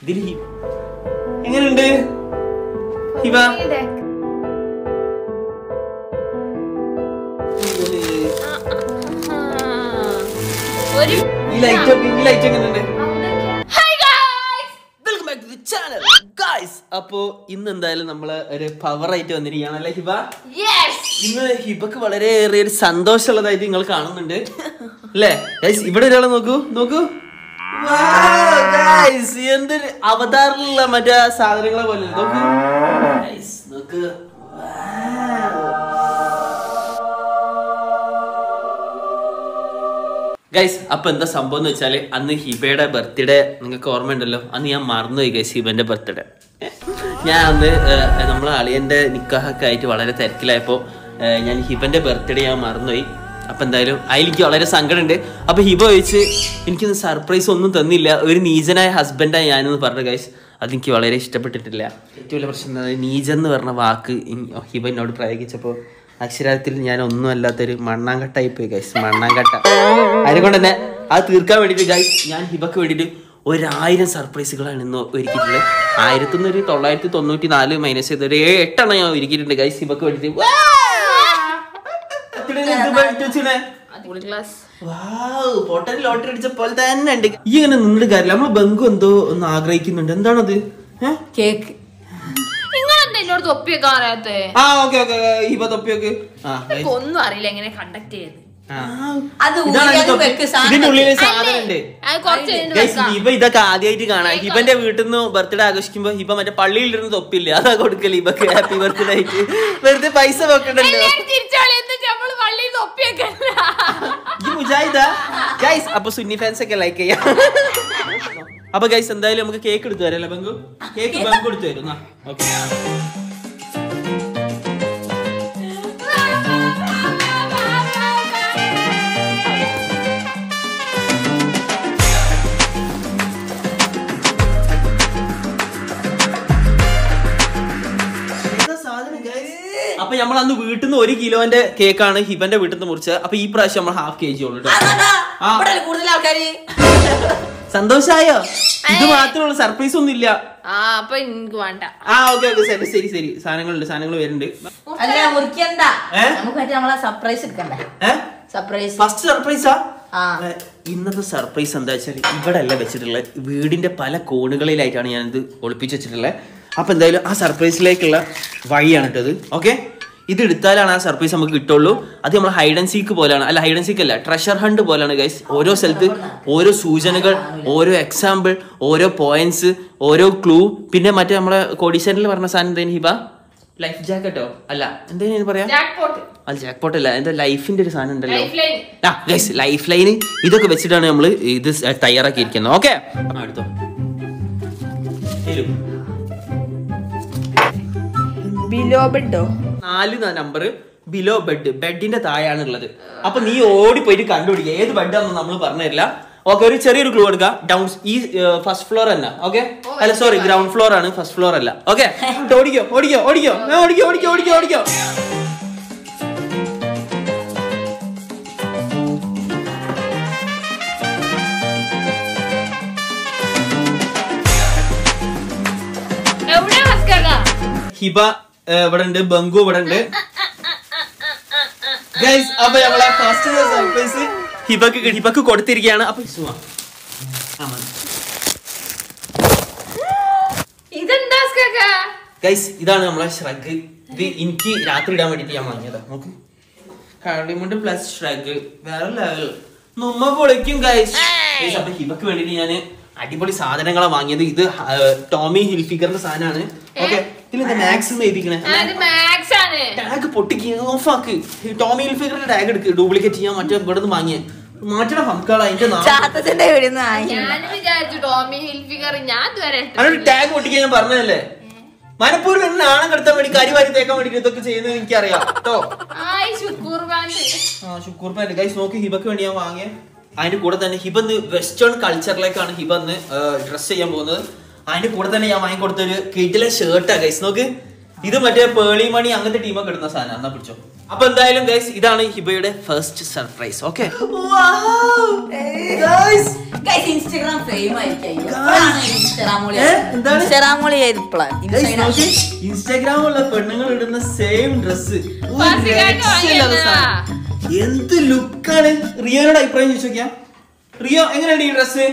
ഇതിൽ ഹി- എങ്ങനെയുണ്ട് ഹിബ ഒരു ഈ ലൈറ്റ് ഈ ലൈറ്റ് എങ്ങനെയുണ്ട് hi guys welcome back to the channel guys അപ്പോ ഇന്ന് എന്തായാലും നമ്മള് ഒരു പവർ ആയിട്ട് വന്നിരിക്കുകയാണ് അല്ലേ ഹിബ യെസ് ഇന്ന് ഹിബക്ക് വളരെയേറെ ഒരു സന്തോഷമുള്ളതായിട്ട് നിങ്ങൾ കാണുന്നുണ്ട് അല്ലേ ഗൈസ് ഇവിടെ ഒരാളെ നോക്കൂ നോക്കൂ ഗൈസ് എന്തൊരു അവതാറിലുള്ള മറ്റേ സാധനങ്ങളെ പോലെ നോക്കൂ ഗൈസ് നോക്ക് ഗൈസ് അപ്പൊ എന്താ സംഭവം എന്ന് വെച്ചാല് അന്ന് ഹിബയുടെ ബർത്ത്ഡേ നിങ്ങൾക്ക് ഓർമ്മയുണ്ടല്ലോ അന്ന് ഞാൻ മറന്നുപോയി ഗൈസ് ഹിബന്റെ ബർത്ത്ഡേ ഞാൻ അന്ന് നമ്മളെ അളിയന്റെ നിക്കാഹൊക്കെ ആയിട്ട് വളരെ തിരക്കിലായപ്പോ ഏഹ്, ഞാൻ ഹിബന്റെ ബർത്ത്ഡേ ഞാൻ മറന്നുപോയി അപ്പൊ എന്തായാലും അതിലെനിക്ക് വളരെ സങ്കടമുണ്ട് അപ്പൊ ഹിബ ചോദിച്ച് എനിക്കൊന്ന് സർപ്രൈസ് ഒന്നും തന്നില്ല ഒരു നീചനായ ഹസ്ബൻഡായി ഞാനെന്ന് പറഞ്ഞു ഗൈസ് അതെനിക്ക് വളരെ ഇഷ്ടപ്പെട്ടിട്ടില്ല ഏറ്റവും വലിയ പ്രശ്നം എന്താ നീചൻ എന്ന് പറഞ്ഞ വാക്ക് ഇൻ- ഹിബ എന്നോട് പ്രയോഗിച്ചപ്പോൾ അക്ഷരാർത്ഥത്തിൽ ഞാൻ ഒന്നും അല്ലാത്തൊരു മണ്ണാങ്കട്ടായി പോയി ഗൈസ് മണ്ണാങ്കട്ട അതുകൊണ്ട് തന്നെ അത് തീർക്കാൻ വേണ്ടിയിട്ട് ഗൈസ് ഞാൻ ഹിബക്ക് വേണ്ടിയിട്ട് ഒരായിരം സർപ്രൈസുകളാണ് ഇന്ന് ഒരുക്കിയിട്ടുള്ളത് ആയിരത്തി ഒരു തൊള്ളായിരത്തി തൊണ്ണൂറ്റി നാല് മൈനസ് ചെയ്ത് ഒരു ഏഴ് എട്ടെണ്ണം ഞാൻ ഒരുക്കിയിട്ടുണ്ട് ഗൈസ് ഹിബക്ക് വേണ്ടിയിട്ട് വാ! ഇതിന് എന്ത് മേടിച്ച് വെച്ചിനെ? അടിപൊളി ക്ലാസ് വാവ്, പൊട്ടൻ ലോട്ടറി അടിച്ച പോലെ തന്നെ ഉണ്ട് ഈ ഇങ്ങനെ നിന്നിട്ട് കാര്യമില്ല നമ്മളെ ബംഗു എന്തോ ഒന്ന് ആഗ്രഹിക്കുന്നുണ്ട് എന്താണത് ഏഹ് കേക്ക് നിങ്ങളെന്താ എന്നോട് തൊപ്പിയൊക്കെ അറിയാത്തേ ആ ഓക്കെ ഓക്കെ ഹിബ തൊപ്പിയൊക്കെ ആ guys. എനിക്ക് ഒന്നും അറിയില്ല എങ്ങനെ കണ്ടക്ട് ചെയ്ത് ആ. അത് ഇതാണ് ഊരി അതിന്റെ അത് തൊപ്പി. വെക്ക് സാധനം ഇതിന്റെ ഉള്ളിൽ വെക്ക്. സാധനം ഉണ്ട് അത് കുറച്ച് കഴിഞ്ഞിട്ട് Guys, വെക്കാം. ഹിബ ഇതൊക്കെ ആദ്യമായിട്ട് കാണാം ഹിബന്റെ വീട്ടിൽ നിന്ന് ബർത്ത്ഡേ ആഘോഷിക്കുമ്പോ ഹിബ മറ്റേ പള്ളിയിലിരുന്ന് തൊപ്പില്ല അതാ കൊടുക്കല് ഹിബക്ക് ഹാപ്പി ബർത്ത്ഡേ ആയിട്ട് വെറുതെ പൈസ വെക്കണ്ടല്ലോ എല്ലാവരും തിരിച്ചോളി എന്താ നമ്മള് പള്ളിയിൽ തൊപ്പിയൊക്കെ ഈ മുജാഹിദാ ഗൈസ് അപ്പൊ സുന്നി ഫാൻസ് ഒക്കെ ലൈക്ക് ചെയ്യാം അപ്പൊ ഗൈസ് എന്തായാലും നമുക്ക് കേക്ക് എടുത്തു തരാം അല്ലേ ബംഗു കേക്ക് ബംഗു എടുത്തു തരും ഓക്കെ അപ്പൊ നമ്മൾ അന്ന് വീട്ടിൽ നിന്ന് ഒരു കിലോന്റെ കേക്കാണ് ഹിബന്റെ വീട്ടിൽ നിന്ന് മുറിച്ചത് അപ്പൊ ഈ പ്രാവശ്യം നമ്മൾ ഹാഫ് കെ ജി ഉള്ളു ട്ടോ. അതാ, ആ. ഇവിടെയല്ലേ കൂടുതൽ ആൾക്കാര് സന്തോഷായോ ഇത് മാത്രമുള്ള സർപ്രൈസ് ഒന്നും ഇല്ല ആ അപ്പൊ എനിക്ക് വേണ്ട ആ ഓക്കെ ഓക്കെ ശരി ശരി ശരി സാധനങ്ങളുണ്ട് സാധനങ്ങൾ വരുന്നുണ്ട് അല്ല മുറിക്കണ്ട ഏ? നമുക്ക് മറ്റേ നമ്മളെ സർപ്രൈസ് എടുക്കണ്ടേ ഏഹ് സർപ്രൈസ് ഫസ്റ്റ് സർപ്രൈസാ ആ ഇന്നത്തെ സർപ്രൈസ് എന്താ വെച്ചാൽ ഇവിടെ അല്ല വെച്ചിട്ടുള്ളത് വീടിന്റെ പല കോണുകളിലായിട്ടാണ് ഞാനിത് ഒളിപ്പിച്ച് വെച്ചിട്ടുള്ളത് അപ്പൊ എന്തായാലും ആ സർപ്രൈസിലേക്കുള്ള വഴിയാണ് കേട്ടത് ഓക്കെ ഇത് എടുത്താലാണ് ആ സർപ്രൈസ് നമുക്ക് കിട്ടുള്ളൂ അത് നമ്മൾ ഹൈഡ് ആൻഡ് സീക്ക് പോലെയാണ് അല്ല ഹൈഡ് ആൻഡ് സീക്ക് അല്ല ട്രഷർ ഹണ്ട് പോലെയാണ് ഗൈസ് ഓരോ സ്ഥലത്ത് ഓരോ സൂചനകൾ ഓരോ എക്സാമ്പിൾ ഓരോ പോയിന്റ്സ് ഓരോ ക്ലൂ പിന്നെ മറ്റേ നമ്മളെ കോടീശ്വരനിൽ പറഞ്ഞ സാധനം എന്തേലും ഹിബ ലൈഫ് ജാക്കറ്റോ അല്ല എന്തേലും പറയാ ജാക്ക്പോട്ട് അത് ജാക്ക്പോട്ട് അല്ല എന്താ ലൈഫിന്റെ ഒരു സാധനം ഉണ്ടല്ലോ ലൈഫ് ലൈൻ ആ ഗൈസ് ലൈഫ് ലൈന് ഇതൊക്കെ വെച്ചിട്ടാണ് നമ്മൾ ഇത് സ് തയ്യാറാക്കിയിരിക്കുന്നത് ഓക്കെ എടുത്തോ തരൂ. ബിലോ ബെഡോ നാല് നമ്പർ ബിലോ ബെഡ് ബെഡിന്റെ താഴെയാണ് ഉള്ളത് അപ്പൊ നീ ഓടി പോയിട്ട് കണ്ടുപിടിക്കുക ഏത് ബെഡാണെന്ന് നമ്മൾ പറഞ്ഞുതരില്ല ഓക്കെ ഒരു ചെറിയൊരു ക്ലൂ എടുക്കുക ഡൗൺ ഈ ഫസ്റ്റ് ഫ്ലോർ തന്നെ ഓക്കെ അല്ല സോറി ഗ്രൗണ്ട് ഫ്ലോർ ആണ് ഫസ്റ്റ് ഫ്ലോർ അല്ല ഓക്കെ ഓടിക്കോ ഓടിക്കോ ഓടിക്കോ ആ, ഓടിക്കോ ഓടിക്കോ ഓടിക്കോ ഓടിക്കോ എവിടെയാ ഹസ്കാക ഹിബ ഏ, ഇവിടെ ഉണ്ട് ബംഗു ഇവിടെ ഉണ്ട് ഗൈസ് അപ്പൊ നമ്മളെ ഫസ്റ്റ് സർപ്രൈസ് ഹിബക്ക് കിട്ടി- ഹിബക്ക് കൊടുത്തിരിക്കുകയാണ് അപ്പൊ സുമ. ആ, മതി. ഇതെന്താ ഹസ്കാക ഗൈസ് ഇതാണ് നമ്മളെ ഷ്രഗ് ഇത് എനിക്ക് രാത്രി ഇടാൻ വേണ്ടിട്ട് ഞാൻ വാങ്ങിയതാ നോക്ക് കളിമുണ്ട് പ്ലസ് ഷ്രഗ് വേറെ ലെവൽ നമ്മ പൊളിക്കും ഗൈസ് ഗൈസ് അപ്പൊ ഹിബക്ക് വേണ്ടിട്ട് ഞാൻ അടിപൊളി സാധനങ്ങളാണ് വാങ്ങിയത് ഇത് ആ, ടോമി ഹിൽഫിക്കറിന്റെ സാധനമാണ് ഓക്കെ ഇതിലെന്താ മാക്സിമം എഴുതിക്കണേ അത് മാക്സ് ആണ് ടാഗ് പൊട്ടിക്ക് ഓഫാക്ക് ടോമി ഹിൽഫിക്കറിന്റെ ടാഗ് എടുക്ക് ഡ്യൂപ്ലിക്കേറ്റ് ചെയ്യാൻ മറ്റേ ഇവിടെ നിന്ന് വാങ്ങിയ മാറ്റണം ഹംക്കാള അതിന്റെ നാ- ചാത്തത്തിന്റെ വീട് വാങ്ങി ഞാൻ വിചാരിച്ചു ടോമി ഹിൽഫിഗർ ഞാൻ ഇതുവരെ അതിനൊരു ടാഗ് പൊട്ടിക്കാൻ ഞാൻ പറഞ്ഞതല്ലേ മനപ്പൂർവ്വം എന്നെ നാണം കടത്താൻ വേണ്ടി കരിവാരി തേക്കാൻ വേണ്ടി ഇതൊക്കെ ചെയ്യുന്നത് എനിക്കറിയാം കേട്ടോ ആയി ശുക്കൂർ ബാൻഡ് ആ ശുക്കൂർ പാൻറ് ഗൈസ് നോക്കി ഹിബക്ക് വേണ്ടി ഞാൻ വാങ്ങിയ അതിന്റെ കൂടെ തന്നെ ഹിബ ഇന്ന് വെസ്റ്റേൺ കൾച്ചറിലേക്കാണ് ഹിബ ഇന്ന് ഡ്രസ് ചെയ്യാൻ പോകുന്നത് അതിന്റെ കൂടെ തന്നെ ഞാൻ വാങ്ങി കൊടുത്ത ഒരു കിറ്റിലെ ഷർട്ടാ ഗൈസ് നോക്ക് ഇത് മറ്റേ പേളി മണി അങ്ങനത്തെ ടീമൊക്കെ ഇടുന്ന സാധനം എന്നാ പിടിച്ചോ അപ്പൊ എന്തായാലും ഗൈസ് ഇതാണ് ഹിബയുടെ first surprise okay Instagram fame ആയിരിക്കും ഇൻസ്റ്റഗ്രാമോളി ഏ? എന്താണ്? ഇൻസ്റ്റഗ്രാമോളി ചെയ്തിപ്പോഴാണ് ഇൻസ്റ്റാഗ്രാമുള്ള പെണ്ണുങ്ങൾ ഇടുന്ന സെയിം ഡ്രസ് ഫാസിക്കാക്ക് വാങ്ങിയതാ. എന്ത് ലുക്കാണ് റിയോയുടെ അഭിപ്രായം ചോദിച്ചു നോക്കിയാ റിയോ എങ്ങനെയുണ്ട് ഈ ഡ്രസ്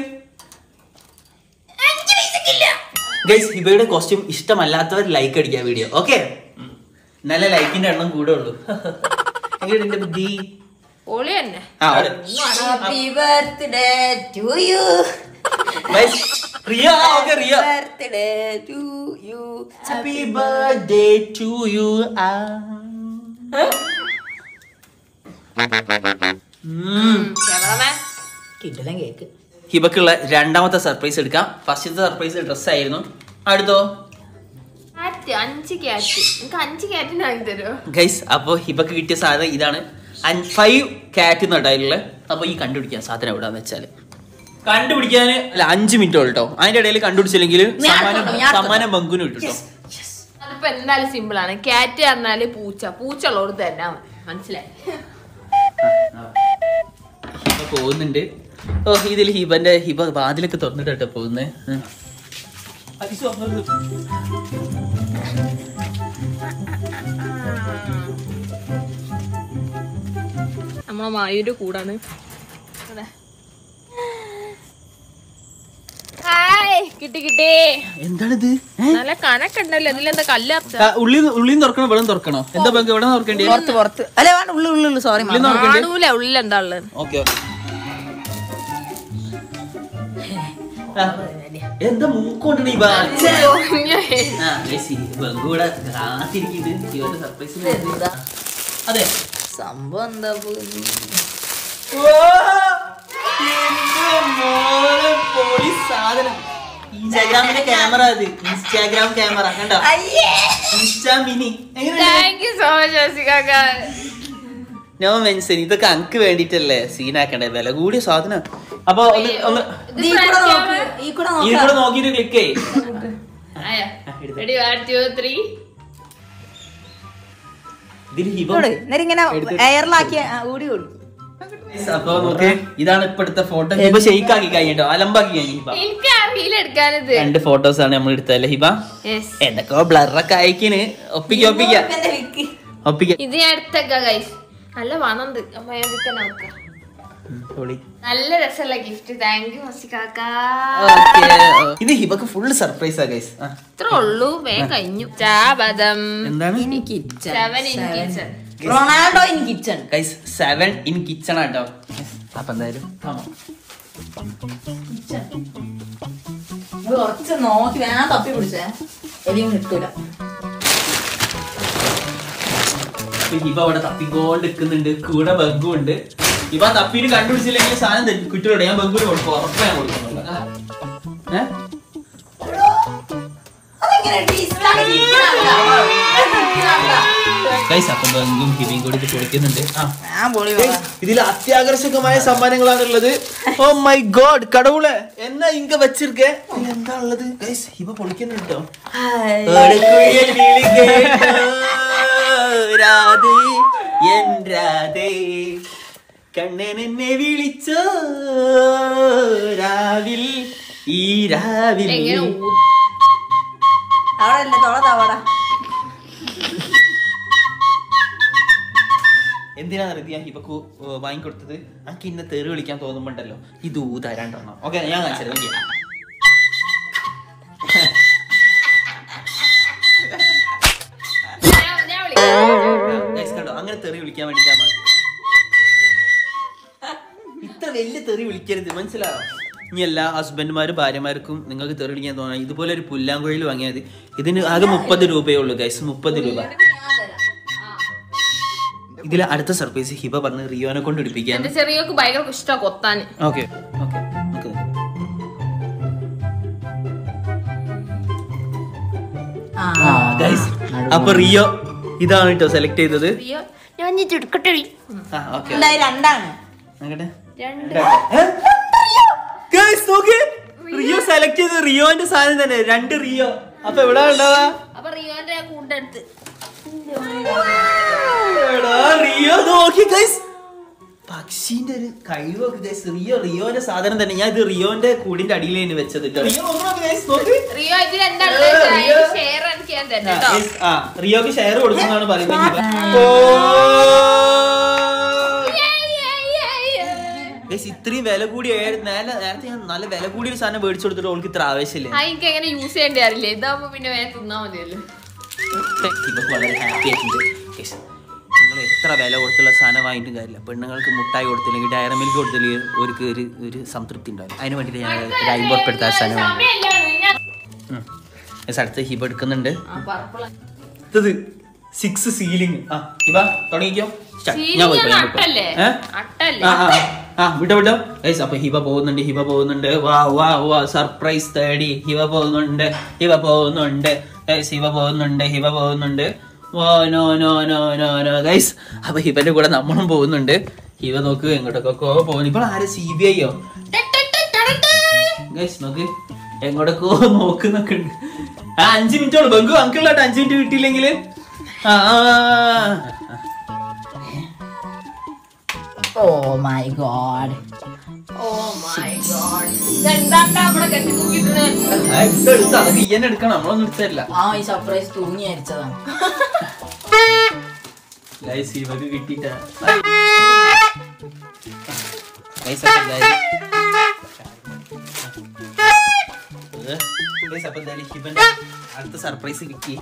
ഗൈസ് ഹിബയുടെ കോസ്റ്റ്യൂം ഇഷ്ടമല്ലാത്തവർ ലൈക്ക് അടിക്കുക വീഡിയോ ഓക്കെ നല്ല ലൈക്കിന്റെ എണ്ണം കൂടെ ഉള്ളൂ എങ്ങനെയുണ്ട് എന്റെ ബുദ്ധി പൊളി തന്നെ ആ happy birthday to you guys Rio okay Rio birthday to you happy birthday to you cameraman കിട്ടില്ല കേക്ക് ഹിബക്കുള്ള രണ്ടാമത്തെ സർപ്രൈസ് എടുക്കാം ഫസ്റ്റത്തെ സർപ്രൈസ് ഡ്രസ് ആയിരുന്നു അടുത്തോ ക്യാറ്റ് അഞ്ച് ക്യാറ്റ് എനിക്ക് അഞ്ച് ക്യാറ്റിന് വാങ്ങി തരുമോ ഗൈസ് അപ്പോൾ ഹിബക്ക് കിട്ടിയ സാധനം ഇതാണ് ഫൈവ് കാറ്റ് നട്ടായിട്ടുള്ള അപ്പൊ ഈ കണ്ടുപിടിക്കാൻ സാധനം എവിടാന്ന് വെച്ചാല് കണ്ടുപിടിക്കാൻ അല്ല അഞ്ച് മിനിറ്റ് കേട്ടോ അതിന്റെ ഇടയിൽ കണ്ടുപിടിച്ചില്ലെങ്കിൽ ഞാൻ സമ്മാനം എടുത്തോളാം, ഞാൻ സമ്മാനം ബങ്കുന് കിട്ടും കേട്ടോ അതിപ്പോ എന്തായാലും സിമ്പിൾ ആണ് ക്യാറ്റ് പറഞ്ഞാല് പൂച്ച പൂച്ച ഉള്ളവർ തന്നെ മതി മനസ്സിലായി ഹിബ പോകുന്നുണ്ട് ഓ ഇതിൽ ഹിബന്റെ ഹിബ വാതിലൊക്കെ തുറന്നിട്ടോ പോകുന്നേ നമ്മളെ മായൂര് കൂടാണ് ഹായ് കിട്ടി കിട്ടി എന്താണിത് നല്ല കണക്കുണ്ടല്ലോ ഇതിലെന്താ കല്ലർച്ച ഉള്ളി ഉള്ളിയും തുറക്കണോ വെള്ളം തുറക്കണോ എന്താ ബങ്ക് എവിടെ തുറക്കേണ്ടി പുറത്ത് പുറത്ത് അല്ല വേണ്ട ഉള്ളു ഉള്ളു ഉള്ളു സോറി കാണൂല ഉള്ളിൽ എന്താ ഉള്ളത് ഓക്കെ എന്താ മൂക്കൊണ്ടണ ഈ ബാ ആ, guys, ഈ ബങ്ക് ഇവിടെ കാത്തിരിക്കുന്നുണ്ട് ഇവരുടെ സർപ്രൈസ് അതെ സംഭവം എന്താ ഇൻസ്റ്റാഗ്രാമിന്റെ ക്യാമറ അത് ഇൻസ്റ്റാഗ്രാം ക്യാമറ കണ്ടോ ഇൻസ്റ്റാ മിനി എങ്ങനെയുണ്ട് താങ്ക് യു സോ മച്ച് ജോസിക്കാക്ക നോ മെൻഷൻ ഇതൊക്കെ അങ്ക് വേണ്ടിട്ടല്ലേ സീനാക്കണ്ടേ വില കൂടിയ സാധനം അപ്പൊ ഒന്ന് ഒന്ന് ഈ കൂടെ നോക്ക് ഈ കൂടെ ഈ നോക്കാം കൂടെ നോക്കിട്ട് ക്ലിക്ക് ചെയ് റെഡി വൺ ടു ത്രീ ഇതിൽ ഹിബ ഇങ്ങോട്ട്. എന്നിട്ട് ഇങ്ങനെ എയറിലാക്കി ഊടി കൊടുക്കും അപ്പൊ നോക്ക് ഇതാണ് ഇപ്പോഴത്തെ ഫോട്ടോ ഹിബ ഷെയ്ക്ക് ആക്കി കഴിഞ്ഞിട്ടോ അലമ്പാക്കി കഴിഞ്ഞു ഹിബ എനിക്ക് അറിയില്ല എടുക്കാനിത് രണ്ട് ഫോട്ടോസ് ആണ് നമ്മൾ എടുത്തല്ലേ ഹിബ യെസ് എന്തൊക്കെയോ ബ്ലറൊക്കെ അയക്കിന് ഒപ്പിക്ക ഒപ്പിക്ക എന്റെ വിക്ക് ഒപ്പിക്ക ഇത് ഞാൻ എടുത്തേക്ക ഗൈസ് നല്ല മണമുണ്ട് അപ്പൊ ഞാൻ എടുക്കാൻ നോക്കാം പൊളി. നല്ല രസമുള്ള ഗിഫ്റ്റ് താങ്ക് യു മസിക്കാക്ക Okay, ഓ. ഇത് ഹിബക്ക് ഫുൾ സർപ്രൈസ് ആ ഗൈസ് ഇത്ര ഉള്ളൂ വേഗം കഴിഞ്ഞു ചാബദം എന്താണ് ഇനി kitchen seven in kitchen Ronaldo in kitchen guys seven in kitchen ആട്ടോ അപ്പൊ എന്തായാലും കാണാം. കുറച്ച് നോക്കി വേണം തപ്പി പിടിച്ചേ എലിയും കിട്ടൂല ഇപ്പൊ ഹിബ അവിടെ തപ്പിക്കോണ്ട് നിൽക്കുന്നുണ്ട് കൂടെ ബംഗും ഉണ്ട് ഇവ തപ്പിയിട്ട് കണ്ടുപിടിച്ചില്ലെങ്കിൽ സാധനം തരും കുട്ടിയോട് ഞാൻ ബംഗുവിന് കൊടുക്കും ഉറപ്പാ ഞാൻ കൊടുക്കുന്നുണ്ട് ഏഹ് അതെങ്ങനെ ടീച്ചറാണ് ഗൈസ് അപ്പൊ ബംഗും ഹിബയും കൂടി ഇത് പൊളിക്കുന്നുണ്ട് ആ ഞാൻ പൊളി Guys, ഇതിൽ അത്യാകർഷകമായ സമ്മാനങ്ങളാണ് ഉള്ളത് ഓ മൈ ഗോഡ് കടവുളെ എന്നാ ഇങ്ക വെച്ചിരിക്കേ എന്താ ഉള്ളത് ഗൈസ് ഹിബ പൊളിക്കുന്നുണ്ട് കേട്ടോ ഓടക്കുഴൽ വിളി കേട്ടോ, രാധേ, എൻ രാധേ. കണ്ണൻ എന്നെ വിളിച്ചോ രാവിൽ ഈ രാവിൽ എങ്ങനെ ഊ- അവിടെ അല്ലേ തോള തവട എന്തിനാണ് റിതി ഞാൻ ഹിബക്ക് വാങ്ങിക്കൊടുത്തത് എനിക്ക് ഇന്നെ തെറി വിളിക്കാൻ തോന്നുമ്പോണ്ടല്ലോ ഇത് ഊതരാണ്ടെണ്ണം ഓക്കെ ഞാൻ കാണിച്ചത് ഓക്കെ ഞാൻ- ഞാൻ വിളിക്കാം. Guys, കണ്ടോ അങ്ങനെ തെറി വിളിക്കാൻ വേണ്ടിട്ടാണ് ഇത്ര വലിയ തെറി വിളിക്കരുത് മനസ്സിലായോ ഇനി എല്ലാ ഹസ്ബൻഡുമാരും ഭാര്യമാർക്കും നിങ്ങൾക്ക് തെറി വിളിക്കാൻ തോന്നാം ഇതുപോലെ ഒരു പുല്ലാങ്കുഴയിൽ വാങ്ങിയാൽ മതി ഇതിന് ആകെ മുപ്പത് രൂപയേ ഉള്ളൂ ഗൈസ് മുപ്പത് രൂപ ഇതിൽ അടുത്ത സർപ്രൈസ് ഹിബ പറഞ്ഞ് റിയോനെ കൊണ്ട് ഇടിപ്പിക്കാൻ എന്റെ ചെറിയൊക്കെ ഭയങ്കര ഇഷ്ടം കൊത്താൻ ഓക്കെ ഓക്കെ ഗൈസ് അപ്പൊ റിയോ ഇതാണ് കേട്ടോ സെലക്ട് ചെയ്തത് അയ്യോ ഞാൻ ഇനി ചുടുക്കട്ടെ ആ ഓക്കെ ഉണ്ടായി രണ്ടാണ് നോക്കട്ടെ രണ്ട് ഗൈസ് നോക്ക് റിയോ സെലക്ട് ചെയ്ത് റിയോന്റെ സാധനം തന്നെ രണ്ട് റിയോ അപ്പൊ എവിടെ ഉണ്ടാവാ അപ്പൊ റിയോന്റെ ആ കൂണ്ടെടുത്ത് എടാ റിയോ നോക്കി ഗൈസ് പക്ഷീന്റെ ഒരു കഴിവൊക്കെ guys. റിയോ റിയോന്റെ സാധനം തന്നെ ഞാൻ ഇത് റിയോന്റെ കൂടിന്റെ അടിയിലാണ് വെച്ചത് ട്ടോ. റിയോ നോക്കണോ guys? നോക്ക്. റിയോ ഇത് രണ്ടാളും ഏ, റിയോ. ഷെയർ എനിക്ക് ഞാൻ ആ, തരാം കേട്ടോ yes, ആ റിയോക്ക് ഷെയർ കൊടുക്കുന്നതാണ് പറയുന്നത് ഓ Guys, ഇത്രയും വില കൂടി നേരെ നേരത്തെ ഞാൻ നല്ല വില കൂടിയ ഒരു സാധനം മേടിച്ചു കൊടുത്തിട്ട് ഓൾക്ക് ഇത്ര ആവശ്യമില്ല ആ എനിക്ക് എങ്ങനെ യൂസ് ചെയ്യേണ്ടി അറിയില്ല ഇതാവുമ്പോ പിന്നെ വേഗം തിന്നാ മതിയല്ലോ ഇവക്ക് വളരെ ഹാപ്പി ആയിട്ടുണ്ട് Guys, നിങ്ങൾ എത്ര വില കൊടുത്തുള്ള സാധനം വാങ്ങിയിട്ടും കാര്യമില്ല പെണ്ണുങ്ങൾക്ക് മുട്ടായി കൊടുത്തില്ലെങ്കിൽ ഡയറി മിൽക്ക് കൊടുത്തില്ലെങ്കിൽ ഒരു ഒരു ഒരു സംതൃപ്തി ഉണ്ടാവില്ല അതിന് വേണ്ടിയിട്ട് ഞാൻ ഒരു അമ്പത് ഉറുപ്പിക എടുത്ത ആ സാധനം വാങ്ങി ഉം. Guys, അടുത്ത ഹിബ എടുക്കുന്നുണ്ട് ഇത് സിക്സ് സീലിംഗ് ആ ഹിബ തുടങ്ങിക്കോ Start. ഞാൻ പോയി പറയാം, ഞാൻ പോയി. അട്ടല്ലേ ഏ? അട്ടല്ലേ ആ, ആ, ആ, വിട്ടോ വിട്ടോ ഗൈസ് അപ്പൊ ഹിബ പോകുന്നുണ്ട് ഹിബ പോകുന്നുണ്ട് വാ വാ വാ സർപ്രൈസ് തേടി ഹിബ പോകുന്നുണ്ട് ഹിബ പോകുന്നുണ്ട് ഗൈസ് ഹിബ പോകുന്നുണ്ട് ഹിബ പോകുന്നുണ്ട് വാ no no no no no guys അപ്പൊ ഹിബന്റെ കൂടെ നമ്മളും പോകുന്നുണ്ട് ഹിബ നോക്ക് എങ്ങോട്ടൊക്കെ പോകുന്നു ഇപ്പോൾ ആരെ സി ബി ഐയോ ഗൈസ് നോക്ക് എങ്ങോട്ടൊക്കെ നോക്കുന്നൊക്കെ ഉണ്ട് ആ അഞ്ചു മിനിറ്റോളൂ ബംഗു അങ്കിളായിട്ട് അഞ്ചു മിനിറ്റ് കിട്ടിയില്ലെങ്കിൽ ആ ആ, ആ. Oh my God oh my God ഇതെന്താണ്ടാ അവിടെ കെട്ടി തൂക്കിയിട്ടത് ആ, എടുത്ത് എടുത്ത് അതൊക്കെ ഇയ്യന്നെ എടുക്കണം നമ്മളൊന്നും എടുത്തല്ല ആ ഈ സർപ്രൈസ് തൂങ്ങി അരിച്ചതാണ് ഗൈസ് ഇവക്ക് കിട്ടിട്ടാ ഗൈസ് അപ്പൊ എന്തായാലും ഇത് ഗൈസ് അപ്പൊ എന്തായാലും ഹിബന്റെ അടുത്ത സർപ്രൈസ് കിട്ടി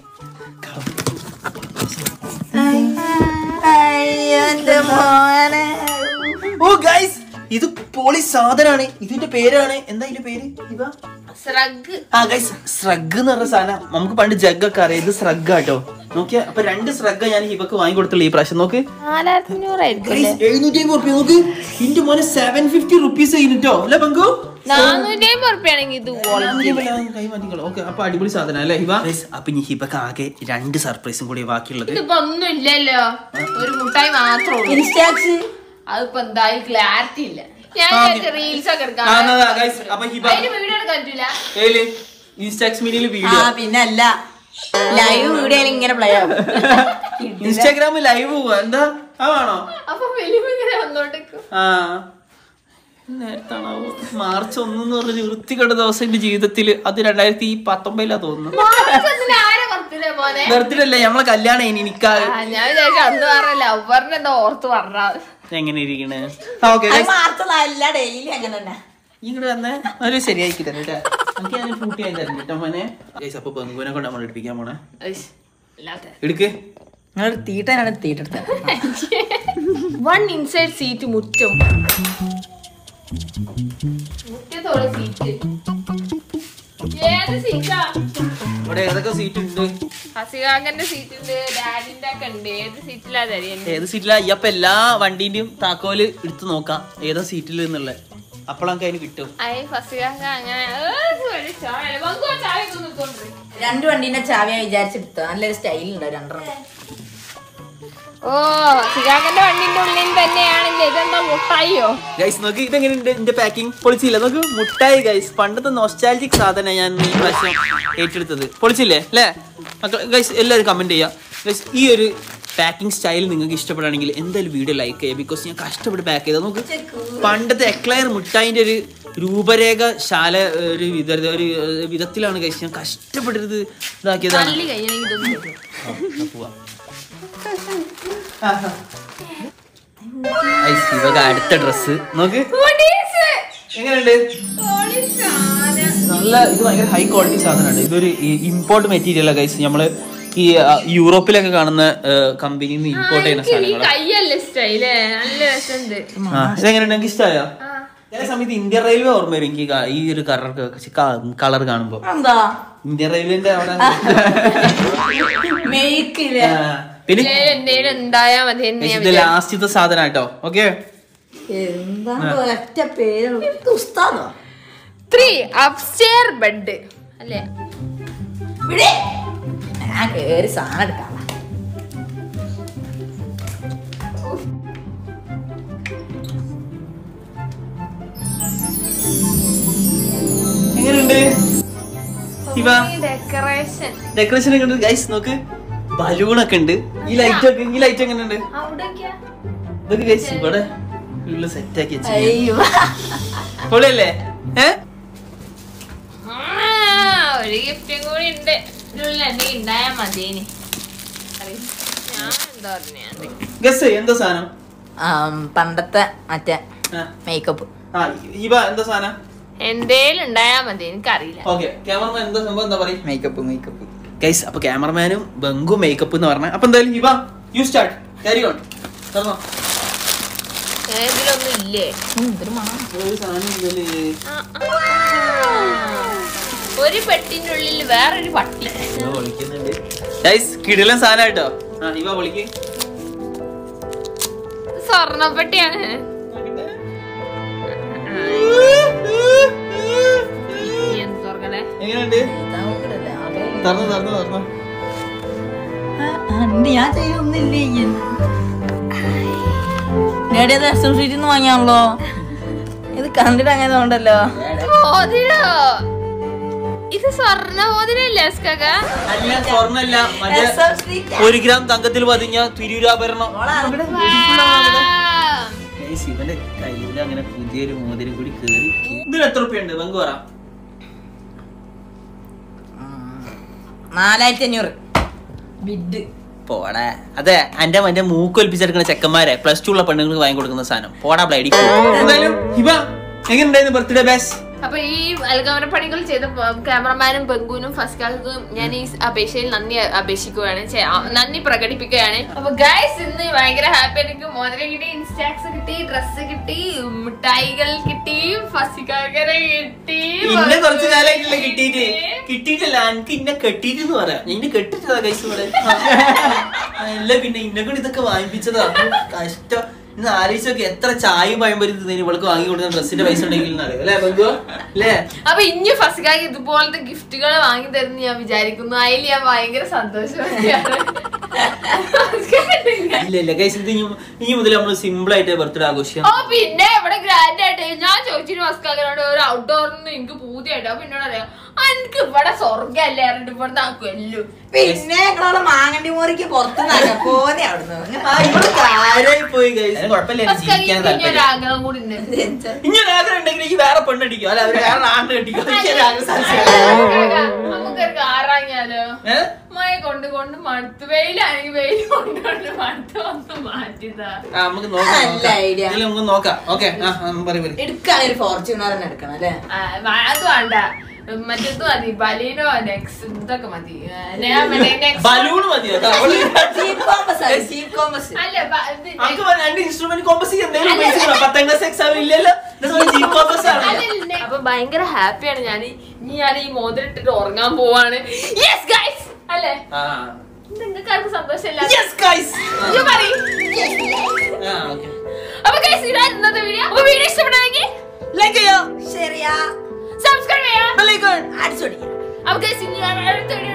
ഓ ഗൈസ് ഇത് പോളി സാധനാണ് ഇതിന്റെ പേരാണ് എന്താ ഇതിന്റെ പേര് ഇവ സ്രഗ് ആ ഗൈസ് സ്രഗ് എന്ന് പറഞ്ഞ സാധനം നമുക്ക് പണ്ട് ജഗ്ഗൊക്കെ അറിയാം ഇത് സ്രഗ് കേട്ടോ നോക്കിയാ അപ്പൊ രണ്ട് സ്രഗ് ഞാൻ ഹിബക്ക് വാങ്ങി കൊടുത്തുള്ളൂ ഈ പ്രാവശ്യം നോക്ക് നാലായിരത്തി അഞ്ഞൂറായിരിക്കും ഗൈസ് എഴുന്നൂറ്റി അമ്പത് റുപ്യ നോക്ക് ഇന്റെ മോനെ സെവൻ ഫിഫ്റ്റി റുപ്പീസ് കഴിഞ്ഞിട്ടോ അല്ലേ പങ്കു നാനൂറ്റി അമ്പത് ഉറുപ്പിയാണെങ്കിൽ ഇത് quality. കൈ മാറ്റിക്കോളൂ ഓക്കെ അപ്പൊ അടിപൊളി സാധനം അല്ലേ ഹിബ Guys, അപ്പൊ ഇനി ഹിബക്ക് ആകെ രണ്ട് സർപ്രൈസും കൂടി ബാക്കിയുള്ളത് ഇതിപ്പോ ഒന്നും ഇല്ലല്ലോ ഒരു മുട്ടായി മാത്രമേ ഉള്ളൂ ഇൻസ്റ്റാക്സ് അതിപ്പോ എന്തായാലും ക്ലാരിറ്റി ഇല്ല ഞാൻ ആ, റീൽസ് ഒക്കെ എടുക്കാം ആ, എന്നാ, എന്നാ, guys, അപ്പൊ ഹിബ അതിന് വീഡിയോ എടുക്കാൻ പറ്റൂല ഏല് ഇൻസ്റ്റാക്സ് മീഡിയയിൽ ആ വീഡിയോ പിന്നെ അല്ല ലൈവ് വീഡിയോ ഇങ്ങനെ പ്ലേ ആവും ഇൻസ്റ്റാഗ്രാമിൽ ലൈവ് പോവാ എന്താ ആ വേണോ അപ്പൊ ഫിലിം ഇങ്ങനെ വന്നോണ്ടിരിക്കും ആ നേരത്താണോ മാർച്ച് ഒന്നെന്ന് പറഞ്ഞ വൃത്തികെട്ട ദിവസം എന്റെ ജീവിതത്തില് അത് രണ്ടായിരത്തി പത്തൊമ്പതിലാ തോന്നുന്നു മാർച്ചൊന്നിന് ആരെ ബർത്ത്ഡേ പോലെ ബർത്ത്ഡേ അല്ലേ നമ്മളെ കല്യാണം ഇനി നിക്കാ ആ, ഞാൻ വിചാരിച്ചു അന്ന് പറഞ്ഞ ലവറിന് എന്താ ഓർത്ത് പറഞ്ഞാ എങ്ങനെ ഇരിക്കണേ ആ ഓക്കെ അത് മാർച്ചല്ല ഡെയിലി അങ്ങനെ തന്നെ ഇങ്ങോട്ട് വന്നേ ഒരു ശരിയാക്കി തരാം കേട്ടോ നമുക്ക് ഞാൻ കൂട്ടി ആയി തരാം കേട്ടോ മോനെ ഗൈസ് അപ്പൊ ബംഗുവിനെ കൊണ്ട് നമ്മൾ എടുപ്പിക്കാൻ പോണേ എടുക്ക് നിങ്ങൾ തീട്ടാനാണ് തീട്ടെടുത്തത് വൺ ഇൻസൈഡ് സീറ്റ് മുറ്റം മുറ്റത്തോടെ സീറ്റ് ഏത് സീറ്റാ ഇവിടെ ഏതൊക്കെ സീറ്റ് ഉണ്ട് ഹസികാങ്കന്റെ സീറ്റ് ഉണ്ട് ഡാഡിന്റെ ഒക്കെ ഉണ്ട് ഏത് സീറ്റിലാ തരികല്ലേ ഏത് സീറ്റിലാ ഈ അപ്പൊ എല്ലാ വണ്ടീന്റെയും താക്കോല് എടുത്ത് നോക്കാം ഏതാ സീറ്റിൽ എന്നുള്ള അപ്പോഴൊക്കെ അതിന് കിട്ടും അയ ഫസികാങ്ക അങ്ങനെ ഏത് ഒരു ചായ വങ്കോ ചായ ഒക്കെ നിൽക്കൊണ്ടിരിക്കും രണ്ട് വണ്ടീന്റെ ചാവിയാ വിചാരിച്ചെടുത്തത് നല്ലൊരു സ്റ്റൈൽ ഉണ്ട് രണ്ടെണ്ണം ഓ ഹസികാങ്കന്റെ വണ്ടിന്റെ ഉള്ളിൽ തന്നെയാണല്ലേ ഇതെന്താ മുട്ടായിയോ ഗൈസ് നോക്ക് ഇതെങ്ങനെയുണ്ട് എന്റെ പാക്കിംഗ് പൊളിച്ചില്ല നോക്ക് മുട്ടായി ഗൈസ് പണ്ടത്തെ നൊസ്റ്റാലജിക് സാധനം ഞാൻ ഈ പ്രാവശ്യം ഏറ്റെടുത്തത് പൊളിച്ചില്ലേ അല്ലേ മക്കൾ ഗൈസ് എല്ലാവരും കമന്റ് ചെയ്യാം ഗൈസ് ഈ ഒരു പാക്കിംഗ് സ്റ്റൈൽ നിങ്ങൾക്ക് ഇഷ്ടപ്പെടുകയാണെങ്കിൽ എന്തായാലും വീഡിയോ ലൈക്ക് ചെയ്യുക ബിക്കോസ് ഞാൻ കഷ്ടപ്പെട്ട് പാക്ക് ചെയ്താൽ നോക്ക് പണ്ടത്തെ എക്ലയർ മുട്ടായിന്റെ ഒരു രൂപരേഖ ശാല ഒരു വിധ ഒരു വിധത്തിലാണ് ഗൈസ് ഞാൻ കഷ്ടപ്പെട്ടത് ഇതാക്കിയതാണ് തള്ളി കഴിഞ്ഞാൽ ഇതൊന്നും തരും. ആ, എന്നാ പോവാം. ഗൈസ്, ഇവക അടുത്ത ഡ്രസ് നോക്ക് പൊടീസ്. എങ്ങനെയുണ്ട് പൊളി സാധനം. നല്ല ഇത് ഭയങ്കര ഹൈ ക്വാളിറ്റി സാധനമാണ് ഇതൊരു ഇമ്പോർട്ട് മെറ്റീരിയൽ ഗൈസ് നമ്മള് ഈ ആ, യൂറോപ്പിലൊക്കെ കാണുന്ന കമ്പനിയിൽ നിന്ന് ഇമ്പോർട്ട് ചെയ്യുന്ന എനിക്ക് ഈ സാധനങ്ങൾ കയ്യല്ലേ സ്റ്റൈലേ നല്ല രസമുണ്ട് ആ ഇതെങ്ങനെയുണ്ട് എനിക്ക് ഇഷ്ടമായോ ആ. ചില സമയത്ത് ഇന്ത്യൻ റെയിൽവേ ഓർമ്മ വരും എനിക്ക് ഈ കാ- ഈ ഒരു കളർ കളർ കാണുമ്പോ എന്താ ഇന്ത്യൻ റെയിൽവേന്റെ അവിടെ മേക്കില്ല ആ, പിന്നെ ഇതില് എന്തേലും ഉണ്ടായാ മതി എന്ന് ഞാൻ ഇത് ലാസ്റ്റത്തെ സാധനം കേട്ടോ ഓക്കെ എന്താ ഒറ്റ പേര് ഇത് ഉസ്താദോ ത്രീ അപ്സ്റ്റെയർ ബെഡ് അല്ലേ ഇവിടെ ഞാൻ കേറി സാധനം എടുക്കാം എങ്ങനെയുണ്ട് ഇവ ഡെക്കറേഷൻ ഡെക്കറേഷൻ ഒക്കെ ഉണ്ട് ഗൈസ് നോക്ക് ബലൂൺ ഒക്കെ ഉണ്ട് ഈ ലൈറ്റ് ഒക്കെ ഈ ലൈറ്റ് എങ്ങനെയുണ്ട് അവിടേക്കാ ഇതൊക്കെ ഗൈസ് ഇവിടെ ഉള്ള സെറ്റാക്കി വെച്ചു അയ്യോ പൊളിയല്ലേ ഏ ആ, ഒരു ഗിഫ്റ്റും കൂടി ഉണ്ട് ഇതിനുള്ളിൽ എന്നെ ഉണ്ടായാ മതിയേനി അറിയോ? ഞാൻ എന്താ പറഞ്ഞ ഗസ് എന്താ സാധനം ആം, പണ്ടത്തെ മറ്റേ ആ, മേക്കപ്പ് ആ ഇവ എന്താ സാധനം എന്തേലും ഉണ്ടായാ മതി എനിക്കറിയില്ല ഓക്കെ ക്യാമറമാൻ എന്താ സംഭവം എന്താ പറയും മേക്കപ്പ് മേക്കപ്പ് ഗൈസ് അപ്പൊ ക്യാമറമാനും ബംഗു മേക്കപ്പ് എന്ന് പറഞ്ഞ അപ്പൊ എന്തായാലും ഇവ യു സ്റ്റാർട്ട് കാരി ഓൺ തുറന്നോ ഇതിലൊന്നും ഇല്ലേ എന്തൊരു മണം ഒരു സാധനം ഇല്ലല്ലേ ആ, ആ. ഒരു പെട്ടിന്റെ ഉള്ളിൽ വേറൊരു പട്ടി ഇവ വിളിക്കുന്നുണ്ട് ഗൈസ് കിടിലൻ സാധനം കേട്ടോ ആ ഇവ വിളിക്ക് സ്വർണ്ണപ്പെട്ടിയാണ് ഈ എന്ത് തുറക്കണേ എങ്ങനെയുണ്ട് തുറന്നു തുറന്നു തുറന്നു ഞാൻ ചെയ്യൊന്നില്ലേ ഡാഡിയത് എക്സം സ്ട്രീറ്റിൽ നിന്ന് വാങ്ങിയാണല്ലോ ഇത് കണ്ടിട്ട് അങ്ങനെ തോണ്ടല്ലോ മോതിരോ ഇത് സ്വർണ്ണ മോതിരല്ലേ എസ്കക അല്ല സ്വർണ്ണല്ല മറ്റേ ഒരു ഗ്രാം തങ്കത്തിൽ പതിഞ്ഞ തിരൂരാഭരണം ഗൈസ് ഇവന്റെ കയ്യിൽ അങ്ങനെ പുതിയൊരു മോതിരം കൂടി കേറി ഇതിന് എത്ര റുപ്യ ഉണ്ട് ബംഗു പറ നാലായിരത്തി അഞ്ഞൂറ് ബിഡ് പോടാ അതെ എന്റെ മറ്റേ മൂക്കൊലിപ്പിച്ചെടുക്കുന്ന ചെക്കന്മാരെ പ്ലസ് ടു ഉള്ള പെണ്ണുങ്ങൾക്ക് വാങ്ങി കൊടുക്കുന്ന സാധനം പോടാ ബ്ലൈഡി എന്തായാലും ഹിബ എങ്ങനെയുണ്ടായിരുന്നു ബർത്ത്ഡേ ബാഷ് അപ്പൊ ഈ അൽഗമന പണികൾ ചെയ്ത പ- ക്യാമറമാനും ബംഗുനും ഫസ്കാക്കും ഞാൻ ഈ അപേക്ഷയിൽ നന്ദി അപേക്ഷിക്കുകയാണ് ചെ- ആ, നന്ദി പ്രകടിപ്പിക്കുകയാണ് അപ്പൊ ഗൈസ് ഇന്ന് ഭയങ്കര ഹാപ്പി എനിക്ക് മോതിരം കിട്ടി ഇൻസ്റ്റാക്സ് കിട്ടി ഡ്രസ് കിട്ടി മിഠായികൾ കിട്ടി ഫസിക്കാക്കര കിട്ടി ഇന്നെ കുറച്ച് കാലമായിട്ടില്ല കിട്ടിയിട്ട് കിട്ടിയിട്ടില്ല എനിക്ക് ഇന്നെ കെട്ടിയിട്ടെന്ന് പറയാം ഇന്നെ കെട്ടിട്ടതാ കൈസ് ഇവിടെ അല്ല പിന്നെ ഇന്നെ കൂടി ഇതൊക്കെ വാങ്ങിപ്പിച്ചതാ കഷ്ടം ഇന്ന് ആലോചിച്ച് നോക്കി എത്ര ചായയും പഴംപൊരി തിന്നതിന് ഇവൾക്ക് വാങ്ങി കൊടുക്കുന്ന ഡ്രസ്സിന്റെ പൈസ ഉണ്ടെങ്കിൽ എന്നറിയോ അല്ലേ ബന്ധു അല്ലേ അപ്പൊ ഇനി ഫസ്കാക്ക് ഇതുപോലത്തെ ഗിഫ്റ്റുകൾ വാങ്ങി തരുന്ന ഞാൻ വിചാരിക്കുന്നു അതിൽ ഞാൻ ഭയങ്കര സന്തോഷമാണ് ഇല്ല ഇല്ല കൈസ് ഇത് ഇനി ഇനി മുതൽ നമ്മൾ സിമ്പിൾ ആയിട്ട് ബർത്ത്ഡേ ആഘോഷിക്കാം ഓ പിന്നെ ഇവിടെ ഗ്രാൻഡ് ആയിട്ട് ഞാൻ ചോദിച്ചിട്ട് ഫസ്കാക്കിനോട് ഒരു ഔട്ട്ഡോറിന് എനിക്ക് പൂതിയായിട്ട് അപ്പൊ എന്നോട് അറിയാം എനിക്ക് ഇവിടെ സ്വർഗല്ലേ അറിഞ്ഞിട്ട് ഇവിടെ നാക്കുമല്ലോ പിന്നെ ഞങ്ങളവിടെ മാങ്ങണ്ടി മോറിക്ക് പുറത്ത് പോന്നെ അവിടുന്ന് ആ, ഇവള് കാര്യായി പോയി guys. കുഴപ്പമില്ല എനിക്ക് ജീവിക്കാൻ ഒരു താല്പര്യം ആഗ്രഹം കൂടി ഉണ്ട് ഇനി ഒരു ആഗ്രഹം ഉണ്ടെങ്കിൽ എനിക്ക് വേറെ പെണ്ണടിക്കോ അല്ല അവര് വേറെ ആണ്ട് കെട്ടിക്കോ എനിക്ക് ഒരു ആഗ്രഹം സാധിച്ചില്ല. നമുക്കൊരു കാറാങ്ങിയാലോ ഏ? മഴ കൊണ്ട് കൊണ്ട് മടുത്ത് വെയിലാണെങ്കിൽ വെയിൽ കൊണ്ട് കൊണ്ട് മടുത്ത് ഒന്ന് മാറ്റിതാ ആ, നമുക്ക് നോക്കാം നല്ല നോക്കാം. idea. ഇതില് നമുക്ക് നോക്കാം ഓക്കെ ആ ആ, പറയ് പറയ്. എടുക്കാണ് ഒരു ഫോർച്യൂണർ തന്നെ എടുക്കണം അല്ലേ ആ, വ- അത് വേണ്ട മറ്റേത് മതി ബലീനോ നെക്സ് ഇതൊക്കെ മതി ആ, ഞാൻ മറ്റേ നെക്സ് ബലൂൺ മതിയോ കേട്ടോ. അവള് ചീപ്പ് കോമ്പസ് ആണ് ചീപ്പ് കോമ്പസ് അല്ല ബ- ഇത് നമുക്ക് വേറെ രണ്ട് ഇൻസ്ട്രുമെന്റ് കോമ്പസ് എന്തെങ്കിലും ഉപയോഗിച്ചിട്ടുണ്ടോ? പത്താം ക്ലാസ് എക്സാം ഇല്ലല്ലോ ജീപ്പ് കോമ്പസ് ആണ് അല്ല, അപ്പൊ ഭയങ്കര ഹാപ്പിയാണ് ഞാൻ ഇനി ഞാൻ ഈ മോതിരം ഇട്ടിട്ട് ഉറങ്ങാൻ പോവാണ് യെസ് ഗൈസ് അല്ലേ ആ. നിങ്ങൾക്ക് ആർക്കും സന്തോഷമില്ല Yes, guys. ഇയ്യ് പറയ്. ആ, okay. അപ്പൊ ഗൈസ് ഇതായിരുന്നു ഇന്നത്തെ വീഡിയോ അപ്പൊ വീഡിയോ ഇഷ്ടപ്പെടുന്നെങ്കിൽ ലൈക്ക് ചെയ്യോ ശരിയാ സബ്സ്ക്രൈബ് ചെയ്യാം Bell icon. അടിച്ചോടിക്കാം അപ്പൊ ഗൈസ് ഇനി ഞാൻ അടുത്ത വീഡിയോ